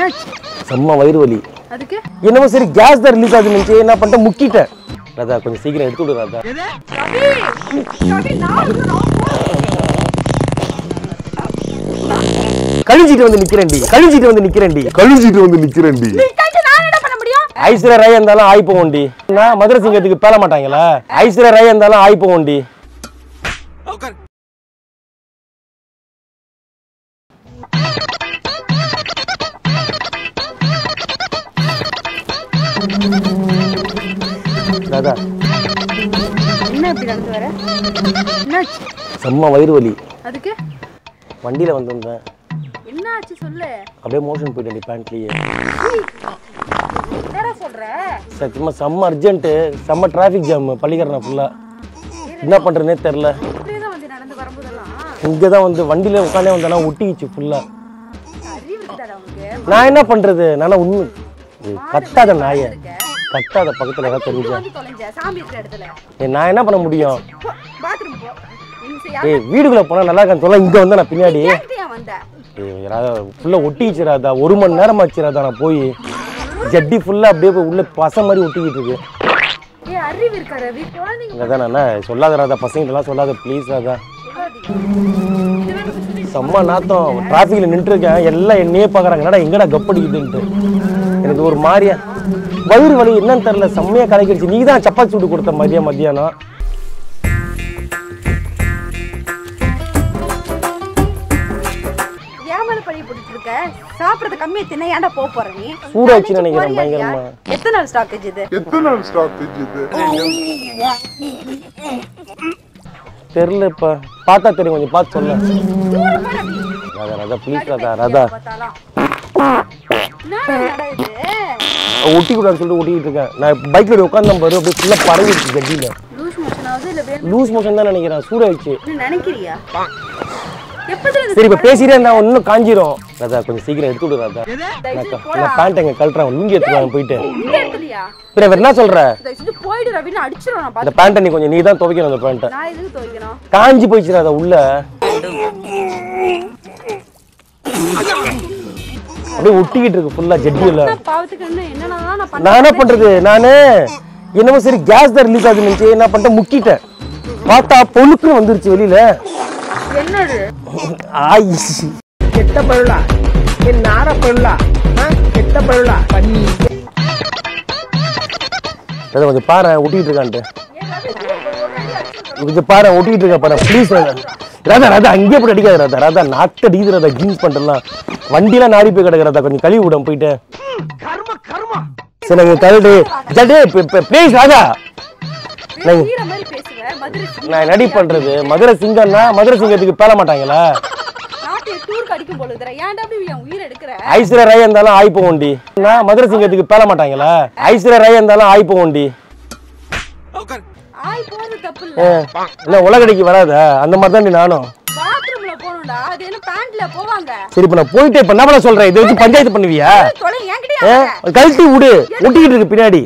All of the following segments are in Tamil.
என்னாச்சு செம்ம வயிறு வலி அதுக்கு என்னமோ சரி கேஸ் தான் ரிலீஸ் ஆகுதுன்னு நினைச்சு என்ன பண்ணிட்டேன் முக்கிட்டேன் ராதா கொஞ்சம் சீக்கிரம் எடுத்து விடு ராதா கழிஞ்சிட்டு வந்து நிக்கிறேன்டி கழிஞ்சிட்டு வந்து நிக்கிறேன்டி கழிஞ்சிட்டு வந்து நிக்கிறேன்டி நான் என்ன பண்ண முடியும் ஐஸ்வர்யா ராய் இருந்தாலும் ஆய் போவோண்டி நான் மதுரை சிங்கத்துக்கு பேல மாட்டாங்களா ஐஸ்வர்யா ராய் இருந்தாலும் ஆய் போவோண்டி ராதா என்ன இப்படி நடந்து வர என்னாச்சு செம்ம வயிறு வலி அதுக்கு வண்டியில வந்திருந்தேன் என்னாச்சு சொல்லு அப்படியே மோஷன் போயிட்டேன் பேண்ட்லயே என்னடா சொல்ற சத்தியமா செம்ம அர்ஜென்ட்டு செம்ம டிராஃபிக் ஜாம் பள்ளிக்கரணை ஃபுல்லா என்ன பண்றதுனே தெரில இப்படியே தான் வந்து நடந்து வரும்போதெல்லாம் இங்கே தான் வந்து வண்டியில உட்காந்தே வந்தேன்னா ஒட்டிக்கிச்சு ஃபுல்லா அறிவு இருக்குதாடா உனக்கு நான் என்ன பண்றது நானா உண்மை ஏய், கத்தாத நாய கத்தாத பக்கத்துல ஏதாவது தெரிஞ்சா வந்து தொலைஞ்ச சாமி இருக்கிற இடத்துல ஏய், நான் என்ன பண்ண முடியும் போ பாத்ரூம் போ நீ ஏய் வீடுக்குள்ள போனா நல்லா இருக்கான்னு சொல்ல இங்க வந்தேன் நான் பின்னாடி யார்கிட்டயா வந்த ஏய், ராதா ஃபுல்லா ஒட்டிக்கிச்சு ராதா ஒரு மணி நேரம் ஆச்சு ராதா நான் போய் ஜட்டி ஃபுல்லா அப்படியே போய் உள்ள பச மாதிரி ஒட்டிக்கிட்டு இருக்கு ஏய் அறிவு இருக்கா ரவி குழந்தைங்க அதான் நான் என்ன சொல்லாத ராதா பசங்கிட்டலாம் சொல்லாத ப்ளீஸ் ராதா செம்ம நாத்தம் டிராஃபிக்ல நின்றுருக்கேன் எல்லாம் என்னையே பார்க்குறாங்க என்னடா எங்கடா கப்படிக்குதுன்ட்டு எனக்கு ஒரு மாதிரியா வயிறு வலி என்னன்னு தெரில செம்மையா கலக்கிடுச்சு நீ தான் சப்பாத்தி சுட்டு கொடுத்த மதியம் மத்தியானம் ஏன் மேல பழி போட்டுட்டு இருக்க சாப்பிடறது கம்மியா தின்ன ஏன்டா போக போற நீ சூடாச்சுன்னு நினைக்கிறேன் போறியா இல்லையா? பயங்கரமா. எத்தனை நாள் ஸ்டாக்கேஜ் இது எத்தனை நாள் ஸ்டாக் இது தெரில இப்ப பார்த்தா தெரியும் கொஞ்சம் பார்த்து சொல்ல ராதா ராதா ப்ளீஸ் ராதா ராதா பார்த்தாலும் என்னடா நடா இது ஒட்டி கூடாதுன்னு சொல்லிட்டு ஒட்டிக்கிட்டு இருக்கேன் நான் பைக்ல உட்காந்து பாரு அப்படியே ஃபுல்லாக பரவிடுச்சு ஜட்டியில் லூஸ் மோஷன் ஆகுது இல்ல வேணும் லூஸ் மோஷன் தான் நினைக்கிறேன் சூடாயிடுச்சு நினைக்கிறியா எப்பத்துல இருந்து சரி இப்போ பேசிட்டே இருந்தா இன்னும் காஞ்சிரும் ராதா கொஞ்சம் சீக்கிரம் எடுத்து விடு ராதா தயவு செஞ்சு போடா நான் பேண்ட் எங்க கழட்டுறேன் லுங்கி எடுத்துக்கலாம் போயிட்டு இந்த இடத்துலயா பின்ன வேற என்ன சொல்ற தயவு செஞ்சு போயிடு ரவின்னு அடிச்சிரும் நான் இந்த பாத்து பேண்ட்டை நீ கொஞ்சம் நீ தான் துவைக்கணும் அந்த பேண்ட்டை நான் எதுக்கு துவைக்கணும் காஞ்சி போயிடுச்சு ராதா உள்ள அப்படியே ஒட்டிக்கிட்டு இருக்கு ஃபுல்லா ஜட்டியில் என்ன பாவத்துக்கு என்ன என்னன்னா நான் பண்ண நான் என்ன பண்றது நானு என்னமோ சரி கேஸ் தான் ரிலீஸ் ஆகுதுன்னு நினைச்சு என்ன பண்ணிட்டேன் முக்கிட்டேன் பார்த்தா பொழுக்குன்னு வந்துருச்சு வெளியில என்னது ஆய் கெட்ட பருளா என் நார பருளா கெட்ட பருளா பண்ணி அதை கொஞ்சம் பாரு ஒட்டிக்கிட்டு இருக்கான்ட்டு கொஞ்சம் பாரு ஒட்டிக்கிட்டு இருக்கா பாரு ப்ளீஸ் ராதா ராதா அங்கேயே போய் அடிக்காத ராதா ராதா நாக்கு அடிக்குது ராதா ஜீன்ஸ் பண்ணிட்டுலாம் வண்டியில நாடி போய் கிடக்கு ராதா கொஞ்சம் கழுவி விடும் போயிட்டு சரி நாங்கள் கழுடு ஜட்டே ப்ளீஸ் ராதா நான் ஈர மாதிரி பேசுவ மதுரை நான் என்னடி பண்றது மதுரை சிங்கம்னா மதுரை சிங்கத்துக்கு பேல மாட்டாங்களா நாட்டை டூருக்கு அடிக்கும் போல இருக்கிற ஏன்டா அப்படி என் உயிரை எடுக்கிற ஐஸ்வர்யா ராய் இருந்தாலும் ஆய் போவோண்டி நான் மதுரை சிங்கத்துக்கு பேல மாட்டாங்களா ஐஸ்வர்யா ராய் இருந்தாலும் ஆய் போவோண்டி ஆய் போறது தப்பு இல்ல ஆ, என்ன உலகடிக்கு வராதா அந்த மாதிரி தான் நானும் பாத்ரூம்ல போகணும்டா அது என்ன பேண்ட்ல போவாங்க சரி இப்ப நான் போயிட்டு இப்ப என்ன பண்ண சொல்றேன் இதை வச்சு பஞ்சாயத்து பண்ணுவியா தொலை என்கிட்டயே ஆ, கழட்டி விடு ஒட்டிக்கிட்டு இருக்கு பின்னாடி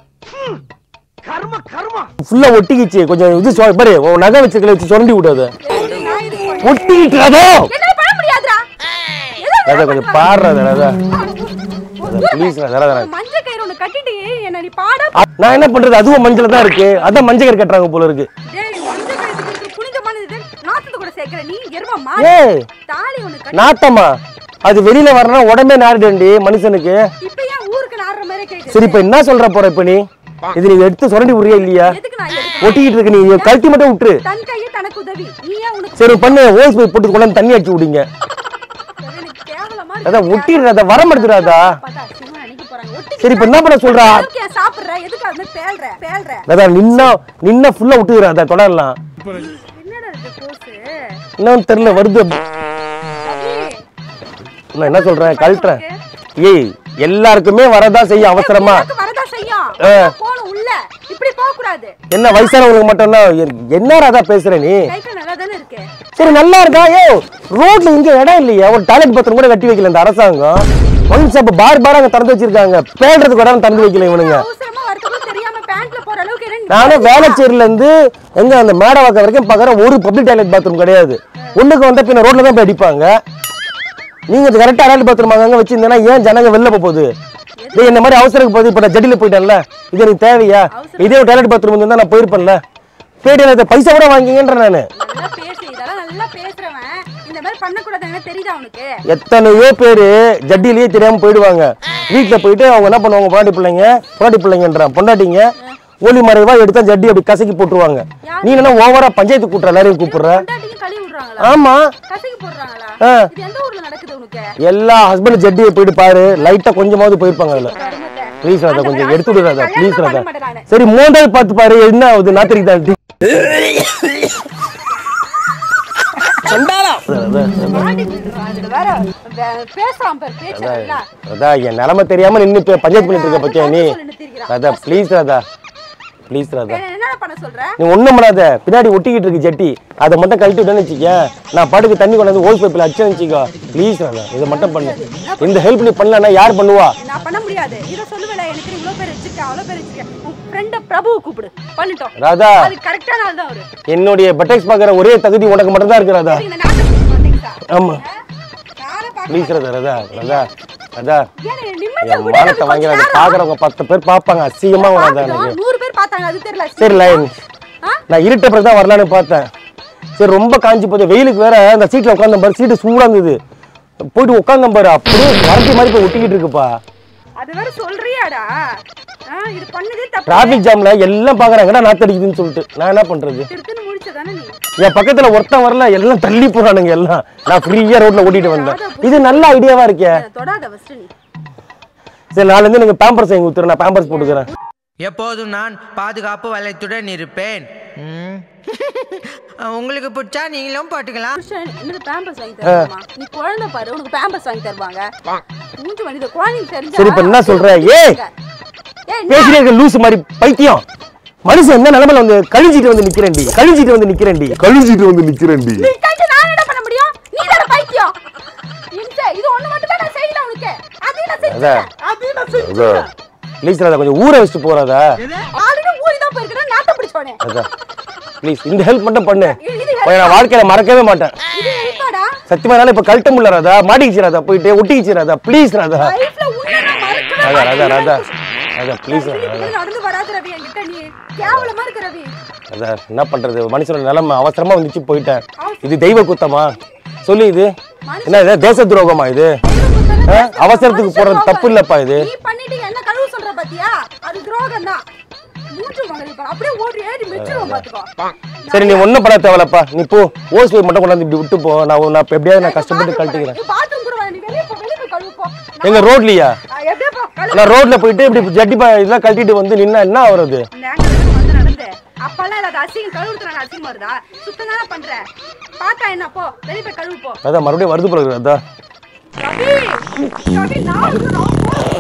ஃபுல்லா ஒட்டிக்கிச்சு கொஞ்சம் இது சொ- பாரு உன் நகை வச்சிருக்கல வச்சு சுரண்டி விடாத நான் இது பண்ண- ஒட்டிக்கிட்டு அதோ என்னால பண்ண முடியாதுடா ராதா கொஞ்சம் பாடுறத ராதா ப்ளீஸ் ராதா ராதா மஞ்சள் கயிறு ஒண்ணு கட்டிட்டு என்ன நீ பாடா நான் என்ன பண்றது அதுவும் மஞ்சள் தான் இருக்கு அதான் மஞ்சள் கயிறு கட்டுறாங்க போல இருக்கு டேய் மஞ்சள் கயிறு கட்டி புனிதமானது இது. நாத்தத்தை கூட சேர்க்கிற நீ எருமா மா ஏய் தாலி ஒண்ணு கட்டி நாத்தம்மா அது வெளியில வரணும் உடம்பே நாரிடண்டி மனுஷனுக்கு இப்ப ஏன் ஊருக்கு நாடுற மாதிரி கேக்குது சரி இப்ப என்ன சொல்ற போற இப்ப நீ இது நீ எடுத்து சுரண்டி விடுறியா இல்லையா எதுக்கு நான் எடுக்கணும்? ஒட்டிக்கிட்டு இருக்கு நீ கழட்டி மட்டும் விட்டுரு தன் கையே தனக்கு உதவி நீ ஏன் உனக்கு சரி பண்ணு ஓய்ஸ் போய் போட்டு கொண்டாந்து தண்ணி அடிச்சு விடுங்க எனக்கு கேவலமா அதான் ஒட்டிடுறாத வர மாட்டேதுறாதா பார்த்தா சிவன் நினைக்க போறாங்க ஒட்டி சரி இப்ப என்ன பண்ண சொல்றா எதுக்கு ஏன் சாப்பிடுற எதுக்கு அது மாதிரி பேல்ற பேல்ற அதான் நின்னா நின்னா ஃபுல்லா விட்டுக்கிறாத தொடரலாம் என்னடா இது போஸ் என்னன்னு தெரியல வருது நான் என்ன சொல்றேன் கழட்டுறேன் ஏய் எல்லாருக்குமே வரதான் செய்யும் அவசரமா வரதா செய்யும் ஆ. போணும் உள்ள இப்படி போக கூடாது என்ன வயசானவங்களுக்கு மட்டும் தான் என்ன ராதா பேசுற நீ கைக்கு நல்லா தானே இருக்கு சரி நல்லா இருக்கா ஏ ரோட்ல இங்க இடம் இல்லையா ஒரு டாய்லெட் பாத்ரூம் கூட கட்டி வைக்கல இந்த அரசாங்கம் ஒன் ஷாப் பார் பார் அங்க திறந்து வச்சிருக்காங்க பேடுறதுக்கு இடம் திறந்து வைக்கல இவனுங்க அவசரமா வரதுக்குள்ள தெரியாம பேண்ட்ல போற அளவுக்கு என்ன நானும் வேளச்சேரியில இருந்து எங்க அந்த மேடவாக்கம் வரைக்கும் பாக்குற ஒரு பப்ளிக் டாய்லெட் பாத்ரூம் கிடையாது ஒண்ணுக்கு வந்த பின்ன ரோட்ல தான் போய் அடிப்பாங்க நீங்க கரெக்டா அடால்ட் பாத்ரூம் அங்க வச்சிருந்தேன்னா ஏன் ஜனங்க வெளில போக போகுது டேய் இந்த மாதிரி அவசரத்துக்கு போகுது இப்ப நான் ஜட்டில போயிட்டேன்ல இது எனக்கு தேவையா இதே டாய்லெட் பாத்ரூம் இருந்தா நான் போயிருப்பேன்ல போயிட்டு பைசா கூட வாங்கிங்கன்ற நானு நல்லா பேசு இதெல்லாம் நல்லா பேசுறவன் இந்த மாதிரி பண்ணக்கூடாதுன்னு தெரியுதா உனக்கு எத்தனையோ பேரு ஜட்டிலேயே தெரியாம போயிடுவாங்க வீட்டுல போயிட்டு அவங்க என்ன பண்ணுவாங்க பொண்டாட்டி பிள்ளைங்க பொண்டாட்டி பிள்ளைங்கன்றான் பொண்டாட்டிங்க ஒளி மறைவா எடுத்தா ஜட்டி அப்படி கசக்கி போட்டுருவாங்க நீ என்ன ஓவரா பஞ்சாயத்து கூட்டுற எல்லாரையும் கூப்பிடுற கொண்டாட்டியும் கழுவி விடுறாங்களா ஆமா கசக்கி போடுறாங்களா ஆ. இது எந்த ஊர்ல நடக்குது உனக்கு எல்லா ஹஸ்பண்ட் ஜட்டியை போயிட்டு பாரு லைட்டா கொஞ்சமாவது போயிருப்பாங்க அதுல கருமத்தை. ப்ளீஸ் ராதா அந்த கொஞ்சம் மாதிரி எடுத்து விடு ராதா கல்யாணம் ப்ளீஸ் பண்ண ராதா மாட்டேன் நானு. சரி மூன்றாவது பார்த்து பாரு என்ன ஆகுது நாத்திரிக்கு தாண்டி மாட்டி விட்டுறான். இதுல வேற வே- பேசுறான் பாரு, பேச்சு நல்லா. அதான் என் நிலைமை தெரியாம நின்னு இப்ப பஞ்சாயத்து பண்ணிட்டு இருக்க பத்தியா நீ சொல்லி நிறுத்திருக்கிறான். ராதா ப்ளீஸ் ராதா ப்ளீஸ் ராதா என்ன என்னடா பண்ண சொல்ற நீ ஒண்ணும் பண்ணாத பின்னாடி ஒட்டிக்கிட்டு இருக்கு ஜட்டி அதை மட்டும் கழட்டி விட்டேன்னு வச்சுக்க நான் பாட்டுக்கு தண்ணி கொண்டாந்து ஹோல் பைப்பில் அடிச்சேன்னு வச்சுக்கோ ப்ளீஸ் ராதா இதை மட்டும் பண்ணு இந்த ஹெல்ப் நீ பண்ணலன்னா யார் பண்ணுவா நான் பண்ண முடியாது இத சொல்லுவேல எனக்கு நீ இவ்வளவு பேர் வச்சிருக்கேன் அவ்வளவு பேர் வச்சிருக்கேன் உன் ஃப்ரெண்ட பிரபுவை கூப்பிடு பண்ணிட்டோம் ராதா அது கரெக்டான ஆள் தான் அவரு என்னுடைய பெட்டெக்ஸ் பார்க்குற ஒரே தகுதி உனக்கு மட்டும் தான் இருக்கு ராதா இந்த நாட்டை பத்தி வந்தீங்களா? ஆமா யாரை பார்க்க ப்ளீஸ் ராதா ராதா ராதா ராதா ஏன் நீ நிம்மதியா என் விடு, மானத்தை எனக்கு வாங்கி கொஞ்ச அதை நேரம் பார்க்குறவங்க பத்து பேர் பார்ப்பாங்க அசிங்கமா வராதா பார்த்துட்டோம். எனக்கு நூறு பேர் பார்த்தாங்க அது தெரியல சரி லைன் ஆ? நான் இருட்ட பிறகு தான் வரலான்னு பார்த்தேன் சரி ரொம்ப காஞ்சி போகுது வெயிலுக்கு வேற அந்த சீட்ல உட்காந்த பாரு சீட்டு சூடா இருந்தது போயிட்டு உட்காந்த பாரு அப்படியே வரட்டி மாதிரி போய் ஒட்டிக்கிட்டு இருக்குப்பா அது வேற சொல்றியாடா ஆ, இது பண்ணதே தப்பு டிராபிக் ஜாம்ல எல்லாம் பாக்குறாங்கடா நாத்தடிக்குதுன்னு சொல்லிட்டு நான் என்ன பண்றது திருத்துன்னு முடிச்சதானே நீ என் பக்கத்துல ஒருத்தன் வரல எல்லாம் தள்ளி போறானுங்க எல்லாம் நான் ஃப்ரீயா ரோட்ல ஓட்டிட்டு வந்தேன் இது நல்ல ஐடியாவா இருக்கே அதை தொடாத ஃபர்ஸ்ட் நீ சரி நாளைல இருந்து நீங்க பேம்பர்ஸ் வாங்கி ஊத்துறேன் நான் பேம்பர்ஸ் போட்டுக்கிறேன் எப்போதும் நான் பாதுகாப்பு வலயத்துடன் இருப்பேன் ம். உங்களுக்கு பிடிச்சா நீங்களும் போட்டுக்கலாம் புருஷன் என்னது பேம்பர்ஸ் வாங்கி தருவாமா நீ குழந்தை பாரு உனக்கு பேம்பர்ஸ் வாங்கி தருவாங்க மூஞ்சி மனித குழந்தைக்கு தெரிஞ்சா சரி, இப்ப என்ன சொல்ற? ஏய்! ஏய் என்ன? பேசிட்டே இருக்க லூசு மாதிரி பைத்தியம் மனுஷன் என்ன நிலைமையில வந்து கழிஞ்சிட்டு வந்து நிக்கிறேன்டி கழிஞ்சிட்டு வந்து நிக்கிறேன்டி கழிச்சிட்டு வந்து நிக்கிறேன்டி நீ கழிச்சு நான் என்ன பண்ண முடியும் நீ தான பைத்தியம் இன்ச இது ஒண்ணு மட்டும் தான் நான் செய்யல உனக்கு அதையும் நான் செஞ்சேன் அதையும் நான் செஞ்சேன் ப்ளீஸ் ராதா கொஞ்சம் ஊற வச்சுட்டு போறாதா ஆல்ரெடி ஊறி தான் போயிருக்கிறேன் நாத்த பிடிச்சோனே அதான் ப்ளீஸ் இந்த ஹெல்ப் மட்டும் பண்ணு இது உன்னை நான் வாழ்க்கையில மறக்கவே மாட்டேன் இது எழுப்பாடா சத்தியமா என்னால இப்ப கழட்ட முடியல ராதா மாட்டிக்கிச்சு ராதா போயிட்டு ஒட்டிக்கிச்சு ராதா ப்ளீஸ் ராதா லைஃப்ல உன்னை நான் மறக்கவே ராதா ராதா மாட்டேன். ராதா ராதா ப்ளீஸ் தயவு ராதா செஞ்சு இப்படி நடந்து வராத ரவி என்கிட்ட நீ கேவலமா இருக்க ரவி ராதா என்ன பண்றது மனுஷனோட நிலைமை அவசரமா வந்துச்சு போயிட்டேன் இது தெய்வ குத்தமா சொல்லு இது என்ன இது தேச துரோகமா இது ஆ? அவசரத்துக்கு போறது தப்பு இல்லப்பா இது நீ பண்ணிட்டு என்ன கழுவு சொல்ற பாத்தியா அது துரோகம் தான் மூச்சு மகளிர் பாரு. அப்படியே ஓடி ஏறி மிச்சிரும் பாத்துக்கோ சரி நீ ஒண்ணும் பண்ண தேவையில்லப்பா நீ போ ஓஸ் போய் மட்டும் கொண்டாந்து இப்படி விட்டு போ நான் உன்னை இப்ப எப்படியாவது நான் கஷ்டப்பட்டு கழட்டிக்கிறேன் பாத்ரூம் கூட வேணாம். நீ வெளிய போ வெளிய போய் கழுவு போ எங்க ரோட்லயா நான் எப்படியே போ கழுவு நான் ரோட்ல போயிட்டு இப்படி ஜட்டி பா இதெல்லாம் கழட்டிட்டு வந்து நின்னா என்ன ஆகுறது நேங்க வந்து நடந்து அப்பெல்லாம் இல்லாத அசிங்கம் கழுவுறது நான் அசிங்கம் வருதா சுத்தம் தானே பண்ற பார்த்தா என்ன போ வெளிய போய் கழுவு போ அதான் மறுபடியும் வருது போல இருக்கு, அதான் ரவி ரவி நான் இருக்கணும்.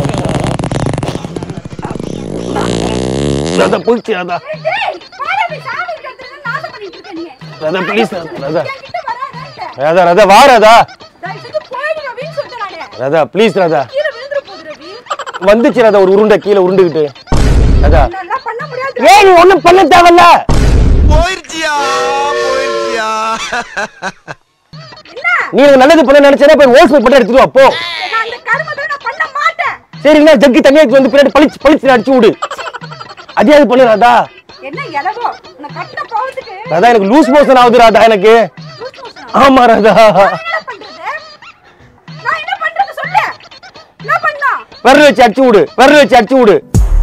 அதான் போயிடுச்சு அதான் ஏய், டேய், பாரு, நீ சாமி இருக்கிற இடத்துல நாசம் பண்ணிட்டு இருக்க நீ. அதான் ப்ளீஸ் அதான் என்கிட்ட வராதேன்ட்டு. அதான் ராதா வா ராதா தயவு செஞ்சு போயிடு ரவின்னு சொல்லிட்டேன் நானு. ராதா ப்ளீஸ் ராதா கீழே விழுந்துற போகுது ரவி. வந்துச்சு ராதா ஒரு உருண்டை கீழே உருண்டுகிட்டு ராதா நல்லா பண்ண முடியாது. ஏய் நீ ஒண்ணும் பண்ண தேவையில்ல போயிருச்சியா போயிருச்சியா என்ன? நீ எனக்கு நல்லது பண்ண நினைச்சேன்னா போய் ஓஸ் போய் மட்டும் எடுத்துட்டு வா போ நான் அந்த கருமத்தை நான் பண்ண மாட்டேன். சரி என்ன ஜக்கி தனியா எடுத்து வந்து பின்னாடி பளிச்சு பளிச்சு அடிச்சு விடு அதையாவது பண்ணு ராதா என்ன இலவோ? உன்னை கட்டின பாவத்துக்கு ராதா எனக்கு லூஸ் மோஷன் ஆகுது ராதா எனக்கு லூஸ் மோஷன் ஆகுது. ஆமா ராதா நான் என்ன பண்றது? நான் என்ன பண்றது சொல்லு. என்ன பண்ணலாம்? விரல் வச்சு அடிச்சு விடு விரல் வச்சு அடிச்சு விடு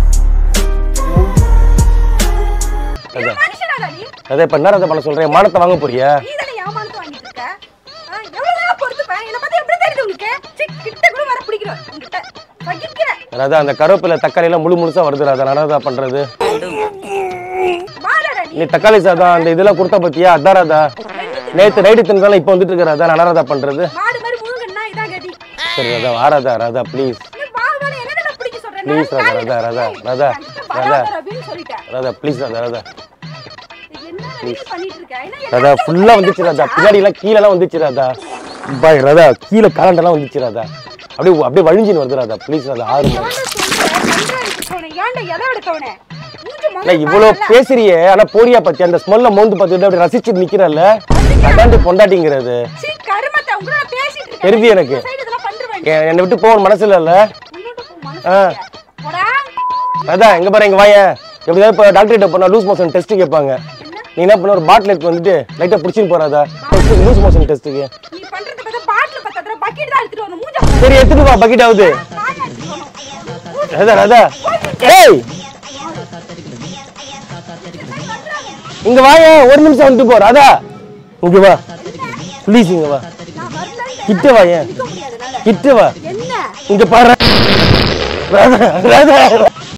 இது மனுஷனாடா நீ? அதே இப்ப என்ன ராதா பண்ண சொல்றேன் மானத்தை வாங்க போறியா நீ தானே ஏமாந்து வாங்கிட்டு இருக்க? ஆ, எவ்வளவு நேரம் பொறுத்துப்பேன்? என்னை பத்தி எப்படி தெரியுது உனக்கு? சீ, கிட்ட கூட வர பிடிக்கல. உன்கிட்ட சகிக்கிறேன். ராதா அந்த கருவேப்பிலை தக்காளி எல்லாம் முழு முழுசா வருது ராதா நான் என்னடா பண்றது வாடா நீ. நீ தக்காளி சாதம் அந்த இதெல்லாம் கொடுத்த பத்தியா அதான் ராதா நேத்து நைட்டு தினதால இப்ப வந்துட்டு இருக்க ராதா நான் ராதா பண்றது மாடு மாதிரி முழுங்கன்னா இதான் கதி. சரி ராதா வாராதா ராதா ப்ளீஸ் நீ வா, வான்னு என்னென்ன பிடிக்க சொல்ற? நான் Please, ராதா, காலையில- ராதா, ஏய், ராதா, என்கிட்ட ராதா. வராத ரவின்னு சொல்லிட்டேன். ராதா ப்ளீஸ் ராதா ராதா என்ன ரவி பண்ணிட்டு இருக்க? என்ன ராதா எல்லாத்தையும் ஃபுல்லா வந்துச்சு ராதா பின்னாடி எல்லாம் கீழே எல்லாம் வந்துச்சு ராதா பாய் ராதா கீழே கரண்ட் வந்துச்சு ராதா அப்படியே அப்படியே வழிஞ்சின்னு வருது ராதா ப்ளீஸ் ராதா ஆறு எவன்டா சொல்ற? கன்றா எடுக்கவனே, ஏன்டா இலை எடுக்கவனே? மூஞ்சி இல்ல முதல்ல இவ்வளவு பாருல. பேசுறியே ஆனா போடியா பத்தி அந்த ஸ்மெல்ல மோந்து பார்த்துட்டு அப்படி ரசிச்சு நிக்கிறல்ல அதுக்கு அதாண்டி பொண்டாட்டிங்கிறது சீ கருமத்தை உங்களோட நான் பேசிட்டு இருக்கேன் தெரியுது எனக்கு. இந்த side இதெல்லாம் பண்றேன் எ- என்னை விட்டு போகணும் மனசுல இல்ல உன்னோட போ மனசு ஆ. போடா அதான் இங்க பாரு இங்க வாயேன் எப்படியாவது இப்போ டாக்டர் கிட்ட போனா லூஸ் மோஷன் டெஸ்ட் கேட்பாங்க நீ என்ன பண்ண ஒரு பாட்டில் எடுத்து வந்துட்டு லைட்டா பிடிச்சின்னு போறாதா லூஸ் மோஷன் டெஸ்ட்டுக்கு நீ பண்றது பார்த்தா பாட்டில் பத்தாத பக்கெட் தான் எடுத்துட்டு வரணும் மூஞ்ச சரி எடுத்துட்டு வா பக்கெட் ஆகுது பாட்டில் எடுத்துட்டு வரணும் ராதா ராதா ஏய் இங்க வாயே ஒரு நிமிஷம் வந்துட்டு போ ராதா இங்க வா ப்ளீஸ் இங்க வா நான் வரலன்னு கிட்ட வா ஏன் இருக்க முடியாது என்னால. கிட்ட வா என்ன இங்க பாரு ராதா ராதா